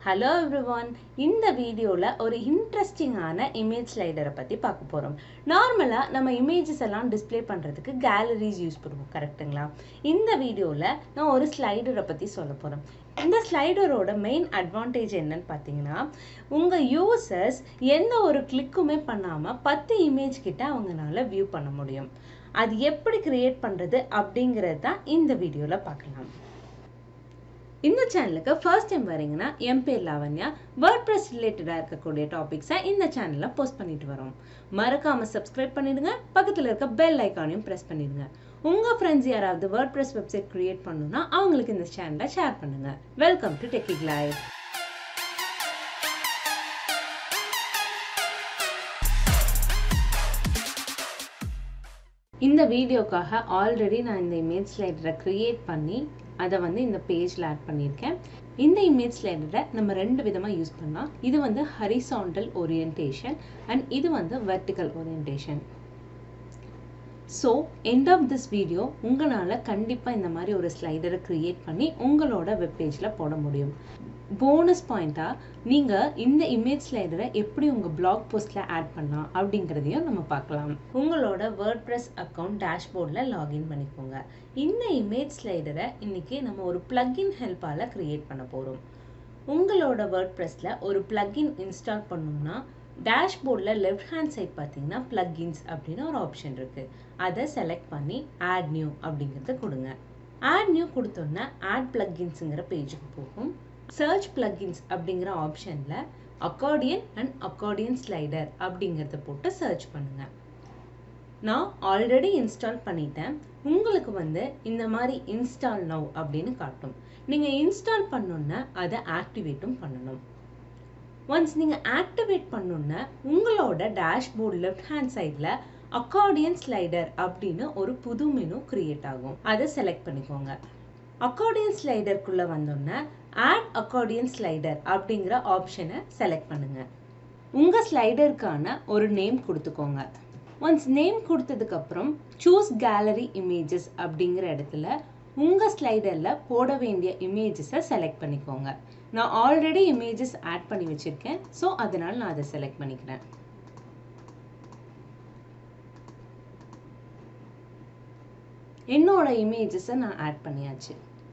hello everyone இந்த வீடியோவில் ஒரு இன்ட்ரெஸ்டிங்கான இமேஜ் ஸ்லைடரை பற்றி பார்க்க போகிறோம் நார்மலாக நம்ம இமேஜஸ் எல்லாம் டிஸ்ப்ளே பண்ணுறதுக்கு கேலரிஸ் யூஸ் பண்ணுவோம் கரெக்ட்டுங்களா இந்த வீடியோவில் நான் ஒரு ஸ்லைடரை பற்றி சொல்ல போகிறேன் இந்த ஸ்லைடரோட மெயின் அட்வான்டேஜ் என்னன்னு பார்த்தீங்கன்னா உங்கள் யூசர்ஸ் எந்த ஒரு கிளிக்குமே பண்ணாமல் பத்து இமேஜ் கிட்ட அவங்களால வியூ பண்ண முடியும் அது எப்படி கிரியேட் பண்ணுறது அப்படிங்கிறது தான் இந்த வீடியோவில் பார்க்கலாம் இந்த சேனலுக்கு ஃபர்ஸ்ட் டைம் வரீங்கன்னா என் பேர் லாவண்யா வேர்ட் ப்ரெஸ் ரிலேட்டடாக இருக்கக்கூடிய டாபிக்ஸை இந்த சேனலில் போஸ்ட் பண்ணிட்டு வரோம் மறக்காமல் சப்ஸ்கிரைப் பண்ணிடுங்க பக்கத்தில் இருக்க பெல் ஐக்கானையும் ப்ரெஸ் பண்ணிடுங்க உங்கள் ஃப்ரெண்ட்ஸ் யாராவது வேர்ட் ப்ரெஸ் வெப்சைட் க்ரியேட் பண்ணணும்னா அவங்களுக்கு இந்த சேனலை ஷேர் பண்ணுங்க வெல்கம் டு டெக்கிக் லைவ் இந்த வீடியோக்காக ஆல்ரெடி நான் இந்த இமேஜ் ஸ்லைடரை க்ரியேட் பண்ணி அதை வந்து இந்த பேஜில் ஆட் பண்ணியிருக்கேன் இந்த இமேஜ் ஸ்லைடரை நம்ம ரெண்டு விதமாக யூஸ் பண்ணலாம் இது வந்து ஹரிசாண்டல் ஓரியன்டேஷன் அண்ட் இது வந்து vertical orientation so end of this video உங்களால் கண்டிப்பாக இந்த மாதிரி ஒரு ஸ்லைடரை க்ரியேட் பண்ணி உங்களோட வெப்பேஜில் போட முடியும் போனஸ் பாயிண்ட்டாக நீங்கள் இந்த இமேஜ் ஸ்லைடரை எப்படி உங்கள் பிளாக் போஸ்ட்டில் ஆட் பண்ணலாம் அப்படிங்கிறதையும் நம்ம பார்க்கலாம் உங்களோட வேர்ட் ப்ரெஸ் அக்கௌண்ட் டேஷ்போர்டில் லாகின் பண்ணிக்கோங்க இந்த இமேஜ் ஸ்லைடரை இன்றைக்கி நம்ம ஒரு ப்ளக்இன் ஹெல்ப்பால் க்ரியேட் பண்ண போகிறோம் உங்களோட வேர்ட் ப்ரெஸ்ஸில் ஒரு ப்ளக்இன் இன்ஸ்டால் பண்ணோம்னா டேஷ்போர்டில் லெஃப்ட் ஹேண்ட் சைட் பார்த்தீங்கன்னா ப்ளக்இன்ஸ் அப்படின்னு ஒரு ஆப்ஷன் இருக்குது அதை செலக்ட் பண்ணி ஆட் நியூ அப்படிங்கிறத கொடுங்க ஆட் நியூ கொடுத்தோன்னே ஆட் ப்ளக்இன்ஸுங்கிற பேஜுக்கு போகும் சர்ச் ப்ளக்இன்ஸ் அப்படிங்கிற ஆப்ஷனில் அக்கார்டியன் அண்ட் அக்கார்டியன் ஸ்லைடர் அப்படிங்கிறத போட்டு சர்ச் பண்ணுங்கள் நான் ஆல்ரெடி இன்ஸ்டால் பண்ணிட்டேன் உங்களுக்கு வந்து இந்த மாதிரி இன்ஸ்டால் நவ் அப்படின்னு காட்டும் நீங்கள் இன்ஸ்டால் பண்ணோன்னே அதை ஆக்டிவேட்டும் பண்ணணும் ஒன்ஸ் நீங்கள் ஆக்டிவேட் பண்ணோன்னே உங்களோட டேஷ்போர்ட் லெஃப்ட் ஹேண்ட் சைடில் அக்கார்டியன் ஸ்லைடர் அப்படின்னு ஒரு புது மெனு கிரியேட் ஆகும் அதை செலக்ட் பண்ணிக்கோங்க அக்கார்டியன் ஸ்லைடருக்குள்ளே வந்தோன்னே ஆட் அக்கார்டியன் ஸ்லைடர் அப்படிங்கிற ஆப்ஷனை செலக்ட் பண்ணுங்க உங்கள் ஸ்லைடருக்கான ஒரு நேம் கொடுத்துக்கோங்க ஒன்ஸ் நேம் கொடுத்ததுக்கப்புறம் சூஸ் கேலரி இமேஜஸ் அப்படிங்கிற இடத்துல உங்கள் ஸ்லைடரில் போட வேண்டிய இமேஜஸை செலக்ட் பண்ணிக்கோங்க நான் ஆல்ரெடி இமேஜஸ் ஆட் பண்ணி வச்சுருக்கேன் ஸோ அதனால் நான் அதை செலக்ட் பண்ணிக்கிறேன் என்னோட இமேஜஸை நான் ஆட் பண்ணியாச்சு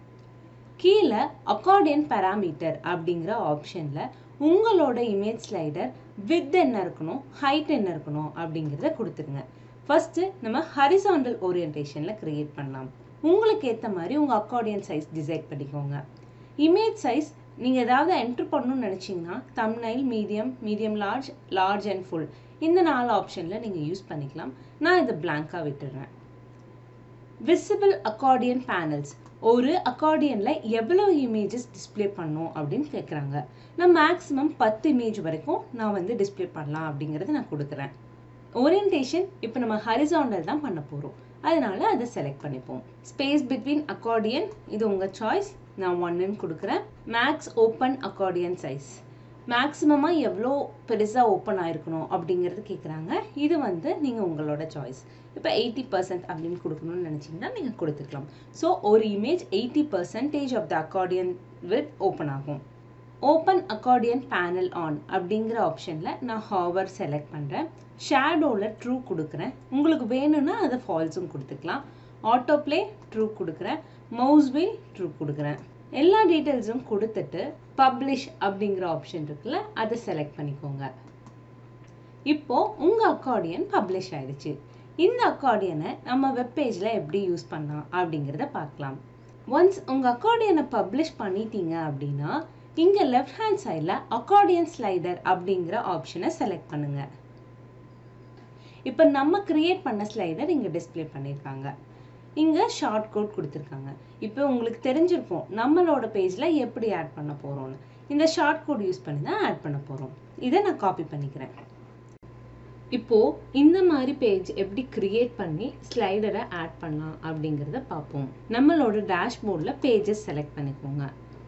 கீழே அக்கார்டியன் பேராமீட்டர் அப்படிங்கிற ஆப்ஷனில் உங்களோட இமேஜ் ஸ்லைடர் வித் என்ன இருக்கணும் ஹைட் என்ன இருக்கணும் அப்படிங்கிறத கொடுத்துருங்க ஃபஸ்ட்டு நம்ம ஹரிசாண்டல் ஓரியன்டேஷனில் க்ரியேட் பண்ணலாம் உங்களுக்கு ஏற்ற மாதிரி உங்கள் அக்கார்டியன் சைஸ் டிசைட் பண்ணிக்கோங்க இமேஜ் சைஸ் நீங்கள் ஏதாவது என்ட்ரு பண்ணணும்னு நினச்சிங்கன்னா thumbnail medium medium large large and full இந்த நாலு ஆப்ஷனில் நீங்கள் யூஸ் பண்ணிக்கலாம் நான் இதை பிளாங்காக விட்டுடுறேன் விசிபிள் அக்கார்டியன் பேனல்ஸ் ஒரு அக்கார்டியனில் எவ்வளோ இமேஜஸ் டிஸ்பிளே பண்ணும் அப்படின்னு கேட்குறாங்க நான் மேக்ஸிமம் பத்து இமேஜ் வரைக்கும் நான் வந்து டிஸ்பிளே பண்ணலாம் அப்படிங்கிறத நான் கொடுக்குறேன் ஓரியன்டேஷன் இப்போ நம்ம ஹரிசாண்டல் தான் பண்ண போகிறோம் அதனால அதை செலக்ட் பண்ணிப்போம் ஸ்பேஸ் பிட்வீன் அக்கார்டியன் இது உங்கள் சாய்ஸ் நான் ஒன்றுன்னு கொடுக்குறேன் மேக்ஸ் ஓப்பன் அக்கார்டியன் சைஸ் மேக்ஸிமமாக எவ்வளோ பெருசாக ஓப்பன் ஆயிருக்கணும் அப்படிங்கிறது கேட்குறாங்க இது வந்து நீங்கள் உங்களோட சாய்ஸ் இப்போ எயிட்டி பர்சன்ட் அப்படின்னு கொடுக்கணும்னு நினச்சிங்கன்னா நீங்கள் கொடுத்துக்கலாம் ஸோ ஒரு image eighty percentage of the accordion width open ஆகும் ஓப்பன் அக்கார்டியன் பேனல் ஆன் அப்படிங்கிற ஆப்ஷனில் நான் ஹாவர் செலக்ட் பண்ணுறேன் ஷேடோவில் ட்ரூ கொடுக்குறேன் உங்களுக்கு வேணும்னா அதை ஃபால்ஸும் கொடுத்துக்கலாம் ஆட்டோ ப்ளே ட்ரூ கொடுக்குறேன் மவுஸ் வீல் ட்ரூ கொடுக்குறேன் எல்லா டீட்டெயில்ஸும் கொடுத்துட்டு பப்ளிஷ் அப்படிங்கிற ஆப்ஷன் இருக்குல்ல அதை செலக்ட் பண்ணிக்கோங்க இப்போ உங்கள் அக்கார்டியன் பப்ளிஷ் ஆயிடுச்சு இந்த அக்கார்டியனை நம்ம வெப்பேஜில் எப்படி யூஸ் பண்ணலாம் அப்படிங்கிறத பார்க்கலாம் ஒன்ஸ் உங்கள் அக்கார்டியனை பப்ளிஷ் பண்ணிட்டீங்க அப்படின்னா இங்கே லெஃப்ட் ஹேண்ட் சைடில் அக்கார்டியன் ஸ்லைடர் அப்படிங்கிற ஆப்ஷனை செலக்ட் பண்ணுங்கள் இப்போ நம்ம கிரியேட் பண்ண ஸ்லைடர் இங்கே டிஸ்பிளே பண்ணியிருக்காங்க இங்கே ஷார்ட் கோட் கொடுத்துருக்காங்க இப்போ உங்களுக்கு தெரிஞ்சிருக்கும் நம்மளோட பேஜில் எப்படி ஆட் பண்ண போகிறோன்னு இந்த ஷார்ட் கோட் யூஸ் பண்ணி தான் ஆட் பண்ண போகிறோம் இதை நான் காப்பி பண்ணிக்கிறேன் இப்போது இந்த மாதிரி பேஜ் எப்படி கிரியேட் பண்ணி ஸ்லைடரை ஆட் பண்ணலாம் அப்படிங்கிறத பார்ப்போம் நம்மளோட டேஷ்போர்டில் பேஜஸ் செலக்ட் பண்ணிக்கோங்க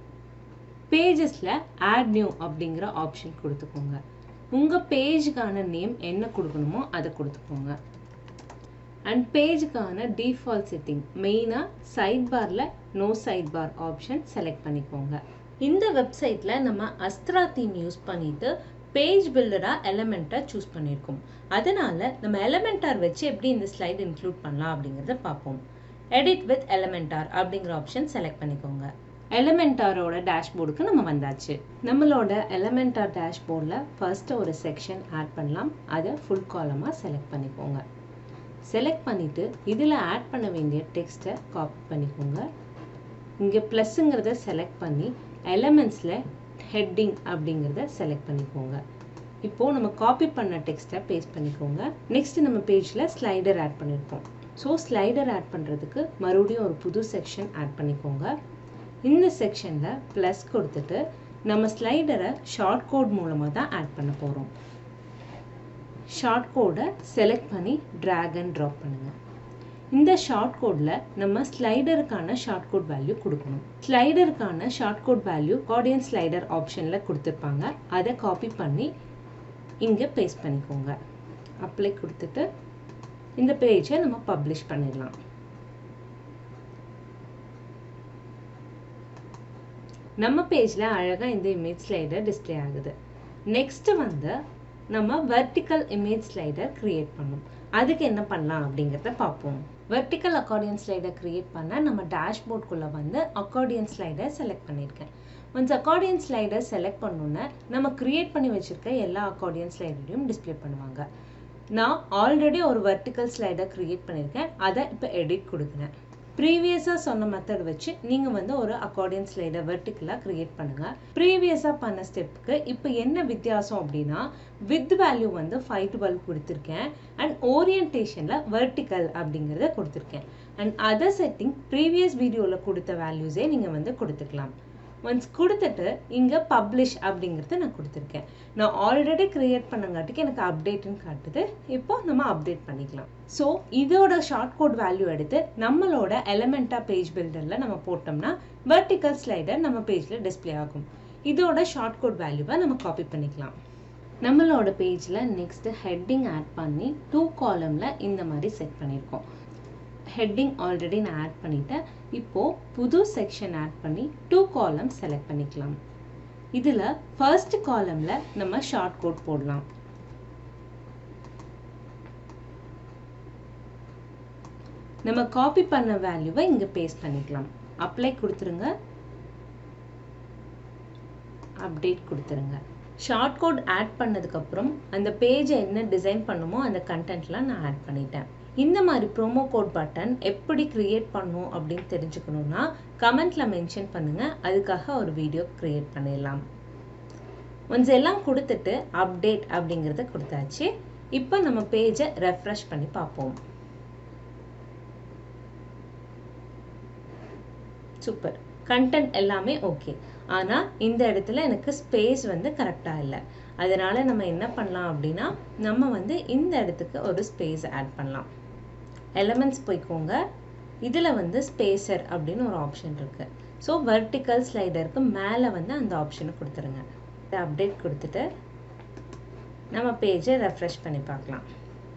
பேஜஸில் ஆட் நியூ அப்படிங்கிற ஆப்ஷன் கொடுத்துக்கோங்க உங்கள் பேஜுக்கான நேம் என்ன கொடுக்கணுமோ அதை கொடுத்துக்கோங்க அண்ட் பேஜுக்கான டிஃபால்ட் செட்டிங் மெயினாக சைட் பாரில் no side bar option select பண்ணிக்கோங்க இந்த வெப்சைட்டில் நம்ம அஸ்த்ரா தீம் யூஸ் பண்ணிட்டு பேஜ் பில்டராக எலமெண்ட்டை சூஸ் பண்ணியிருக்கோம் அதனால நம்ம எலமெண்டார் வச்சு எப்படி இந்த ஸ்லைடு இன்க்ளூட் பண்ணலாம் அப்படிங்கிறத பார்ப்போம் எடிட் வித் எலமெண்டார் அப்படிங்கிற ஆப்ஷன் செலக்ட் பண்ணிக்கோங்க எலமெண்டாரோட டேஷ்போர்டுக்கு நம்ம வந்தாச்சு நம்மளோட எலமெண்டார் டேஷ்போர்டில் ஃபர்ஸ்ட்டு ஒரு செக்ஷன் ஆட் பண்ணலாம் அதை ஃபுல் காலமாக செலக்ட் பண்ணிக்கோங்க செலக்ட் பண்ணிவிட்டு இதில் ஆட் பண்ண வேண்டிய டெக்ஸ்ட்டை காப்பி பண்ணிக்கோங்க இங்கே ப்ளஸ்ஸுங்கிறத செலக்ட் பண்ணி எலமெண்ட்ஸில் ஹெட்டிங் அப்படிங்கிறத செலக்ட் பண்ணிக்கோங்க இப்போது நம்ம காப்பி பண்ண டெக்ஸ்ட்டை பேஸ்ட் பண்ணிக்கோங்க நெக்ஸ்ட் நம்ம பேஜில் ஸ்லைடர் ஆட் பண்ணியிருப்போம் ஸோ ஸ்லைடர் ஆட் பண்ணுறதுக்கு மறுபடியும் ஒரு புது செக்ஷன் ஆட் பண்ணிக்கோங்க இந்த செக்ஷனில் ப்ளஸ் கொடுத்துட்டு நம்ம ஸ்லைடரை ஷார்ட் கோட் மூலமாக தான் ஆட் பண்ண போகிறோம் ஷார்ட் கோடை செலக்ட் பண்ணி ட்ராக் அண்ட் ட்ராப் பண்ணுங்கள் இந்த ஷார்ட் கோடில் நம்ம ஸ்லைடருக்கான ஷார்ட் கோட் வேல்யூ கொடுக்கணும் ஸ்லைடருக்கான short code value accordion slider ஆப்ஷனில் கொடுத்துருப்பாங்க அதை காப்பி பண்ணி இங்கே பேஸ்ட் பண்ணிக்கோங்க அப்ளை கொடுத்துட்டு இந்த பேஜை நம்ம பப்ளிஷ் பண்ணிடலாம் நம்ம பேஜில் அழகாக இந்த இமேஜ் ஸ்லைடர் டிஸ்பிளே ஆகுது நெக்ஸ்ட்டு வந்து நம்ம வெர்டிக்கல் இமேஜ் ஸ்லைடர் க்ரியேட் பண்ணணும் அதுக்கு என்ன பண்ணலாம் அப்படிங்கிறத பார்ப்போம் வெர்டிக்கல் அக்கார்டியன் ஸ்லைடர் க்ரியேட் பண்ண நம்ம டேஷ்போர்ட்குள்ளே வந்து அக்கார்டியன் ஸ்லைடர் செலக்ட் பண்ணியிருக்கேன் ஒன்ஸ் அக்கார்டியன் ஸ்லைடர் செலக்ட் பண்ணோன்னே நம்ம க்ரியேட் பண்ணி வச்சுருக்க எல்லா அக்கார்டியன் ஸ்லைடரையும் டிஸ்பிளே பண்ணுவாங்க நான் ஆல்ரெடி ஒரு வெர்டிக்கல் ஸ்லைடர் க்ரியேட் பண்ணியிருக்கேன் அதை இப்போ எடிட் கொடுக்குறேன் ப்ரீவியஸாக சொன்ன மெத்தட் வச்சு நீங்கள் வந்து ஒரு அக்கார்டியன் ஸ்லைடர் வெர்டிக்கலாக க்ரியேட் பண்ணுங்கள் ப்ரீவியஸாக பண்ண ஸ்டெப்புக்கு இப்போ என்ன வித்தியாசம் அப்படின்னா வித் வேல்யூ வந்து ஃபைவ் டுவெல் கொடுத்துருக்கேன் அண்ட் ஓரியன்டேஷனில் வெர்டிக்கல் அப்படிங்கிறத கொடுத்துருக்கேன் அண்ட் அதர் செட்டிங் ப்ரீவியஸ் வீடியோவில் கொடுத்த வேல்யூஸே நீங்கள் வந்து கொடுத்துக்கலாம் ஒன்ஸ் கொடுத்துட்டு இங்கே பப்ளிஷ் அப்படிங்கிறத நான் கொடுத்துருக்கேன் நான் ஆல்ரெடி க்ரியேட் பண்ணங்காட்டிக்கு எனக்கு அப்டேட்டுன்னு காட்டுது இப்போ நம்ம அப்டேட் பண்ணிக்கலாம் ஸோ இதோட ஷார்ட் கோட் வேல்யூ எடுத்து நம்மளோட எலமெண்டா பேஜ் பில்டரில் நம்ம போட்டோம்னா வெர்டிக்கல் ஸ்லைடர் நம்ம பேஜில் டிஸ்பிளே ஆகும் இதோட ஷார்ட் கோட் வேல்யூவை நம்ம காப்பி பண்ணிக்கலாம் நம்மளோட பேஜில் நெக்ஸ்ட் ஹெட்டிங் ஆட் பண்ணி டூ காலமில் இந்த மாதிரி செட் பண்ணியிருக்கோம் ஹெட்டிங் ஆல்ரெடி நான் ஆட் பண்ணிட்டேன் இப்போது புது செக்ஷன் ஆட் பண்ணி டூ காலம் செலக்ட் பண்ணிக்கலாம் இதில் ஃபர்ஸ்ட் காலமில் நம்ம ஷார்ட் கோட் போடலாம் நம்ம காப்பி பண்ண வேல்யூவை இங்கே பேஸ்ட் பண்ணிக்கலாம் அப்ளை கொடுத்துருங்க அப்டேட் கொடுத்துருங்க ஷார்ட் கோட் ஆட் பண்ணதுக்கப்புறம் அந்த பேஜை என்ன டிசைன் பண்ணுமோ அந்த கண்டென்ட்லாம் நான் ஆட் பண்ணிட்டேன் இந்த மாதிரி ப்ரோமோ கோட் பட்டன் எப்படி க்ரியேட் பண்ணும் அப்படின்னு தெரிஞ்சுக்கணுன்னா கமெண்ட்டில் மென்ஷன் பண்ணுங்கள் அதுக்காக ஒரு வீடியோ க்ரியேட் பண்ணிடலாம் ஒன்ஸ் எல்லாம் கொடுத்துட்டு அப்டேட் அப்படிங்கிறத கொடுத்தாச்சு இப்போ நம்ம பேஜை ரெஃப்ரெஷ் பண்ணி பார்ப்போம் சூப்பர் கண்டென்ட் எல்லாமே ஓகே ஆனால் இந்த இடத்துல எனக்கு ஸ்பேஸ் வந்து கரெக்டாக இல்லை அதனால நம்ம என்ன பண்ணலாம் அப்படின்னா நம்ம வந்து இந்த இடத்துக்கு ஒரு ஸ்பேஸ் ஆட் பண்ணலாம் எலமெண்ட்ஸ் போய்க்கோங்க இதில் வந்து ஸ்பேசர் அப்படின்னு ஒரு ஆப்ஷன் இருக்குது ஸோ வெர்டிக்கல் ஸ்லைடருக்கு மேலே வந்து அந்த ஆப்ஷனை கொடுத்துருங்க அப்டேட் கொடுத்துட்டு நம்ம பேஜை ரெஃப்ரெஷ் பண்ணி பார்க்கலாம்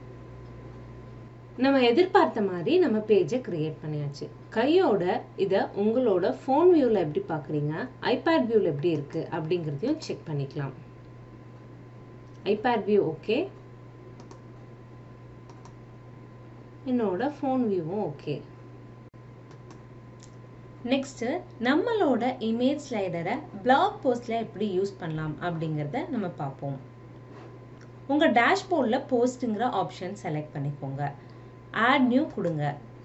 நம்ம எதிர்பார்த்த மாதிரி நம்ம பேஜை க்ரியேட் பண்ணியாச்சு கையோட இதை உங்களோட ஃபோன் வியூவில் எப்படி பார்க்குறீங்க ஐபேட் வியூவில் எப்படி இருக்குது அப்படிங்கிறதையும் செக் பண்ணிக்கலாம் ஐபேட் வியூ ஓகே என்னோட ஃபோன் வியூவும் ஓகே நெக்ஸ்ட்டு நம்மளோட இமேஜ் ஸ்லைடரை பிளாக் போஸ்டில் எப்படி யூஸ் பண்ணலாம் அப்படிங்கிறத நம்ம பார்ப்போம் உங்கள் டேஷ்போர்டில் போஸ்ட்டுங்கிற ஆப்ஷன் செலக்ட் பண்ணிக்கோங்க ஆட் நியூ கொடுங்க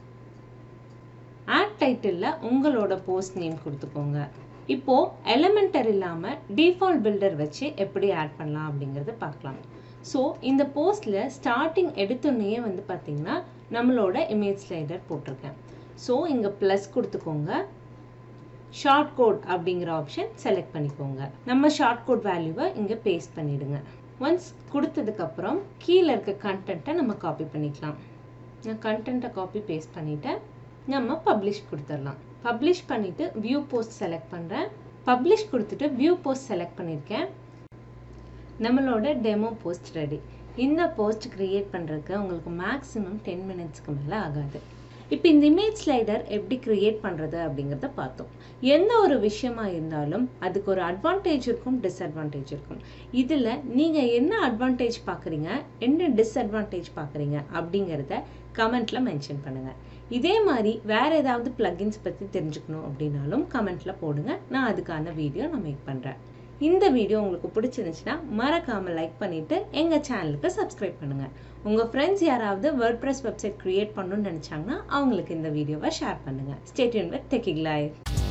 ஆட் டைட்டிலில் உங்களோட போஸ்ட் நேம் கொடுத்துக்கோங்க இப்போ எலமெண்டர் இல்லாமல் டிஃபால்ட் பில்டர் வச்சு எப்படி ஆட் பண்ணலாம் அப்படிங்கிறத பார்க்கலாம் ஸோ இந்த போஸ்டில் ஸ்டார்டிங் எடுத்தோடனே வந்து பார்த்தீங்கன்னா நம்மளோட இமேஜ் ஸ்லைடர் போட்டிருக்கேன் ஸோ இங்கே ப்ளஸ் கொடுத்துக்கோங்க ஷார்ட் கோட் அப்படிங்கிற ஆப்ஷன் செலக்ட் பண்ணிக்கோங்க நம்ம ஷார்ட் கோட் வேல்யூவை இங்கே பேஸ்ட் பண்ணிடுங்க ஒன்ஸ் கொடுத்ததுக்கப்புறம் கீழே இருக்க கண்டென்ட்டை நம்ம காப்பி பண்ணிக்கலாம் நான் கண்டென்ட்டை காப்பி பேஸ்ட் பண்ணிவிட்டேன் நம்ம பப்ளிஷ் கொடுத்துடலாம் பப்ளிஷ் பண்ணிவிட்டு வியூ போஸ்ட் செலக்ட் பண்ணுறேன் பப்ளிஷ் கொடுத்துட்டு வியூ போஸ்ட் செலக்ட் பண்ணியிருக்கேன் நம்மளோட டெமோ போஸ்ட் ரெடி இந்த போஸ்ட் க்ரியேட் பண்ணுறதுக்கு உங்களுக்கு மேக்ஸிமம் டென் மினிட்ஸ்க்கு மேலே ஆகாது இப்போ இந்த இமேஜ் ஸ்லைடர் எப்படி கிரியேட் பண்ணுறது அப்படிங்கிறத பார்த்தோம் எந்த ஒரு விஷயமா இருந்தாலும் அதுக்கு ஒரு அட்வான்டேஜ் இருக்கும் டிஸ்அட்வான்டேஜ் இருக்கும் இதில் நீங்கள் என்ன அட்வான்டேஜ் பார்க்குறீங்க என்ன டிஸ்அட்வான்டேஜ் பார்க்குறீங்க அப்படிங்கிறத கமெண்ட்டில் மென்ஷன் பண்ணுங்கள் இதே மாதிரி வேறு ஏதாவது ப்ளகின்ஸ் பற்றி தெரிஞ்சுக்கணும் அப்படின்னாலும் கமெண்ட்டில் போடுங்க நான் அதுக்கான வீடியோ நான் மேக் பண்ணுறேன் இந்த வீடியோ உங்களுக்கு பிடிச்சிருந்துச்சுன்னா மறக்காமல் லைக் பண்ணிவிட்டு எங்கள் சேனலுக்கு சப்ஸ்கிரைப் பண்ணுங்கள் உங்கள் ஃப்ரெண்ட்ஸ் யாராவது வேர்ட் ப்ரெஸ் வெப்சைட் க்ரியேட் பண்ணணும்னு நினச்சாங்கன்னா அவங்களுக்கு இந்த வீடியோவை ஷேர் பண்ணுங்கள் ஸ்டேட்யூன் வித் டெக்கிக் லைஃப்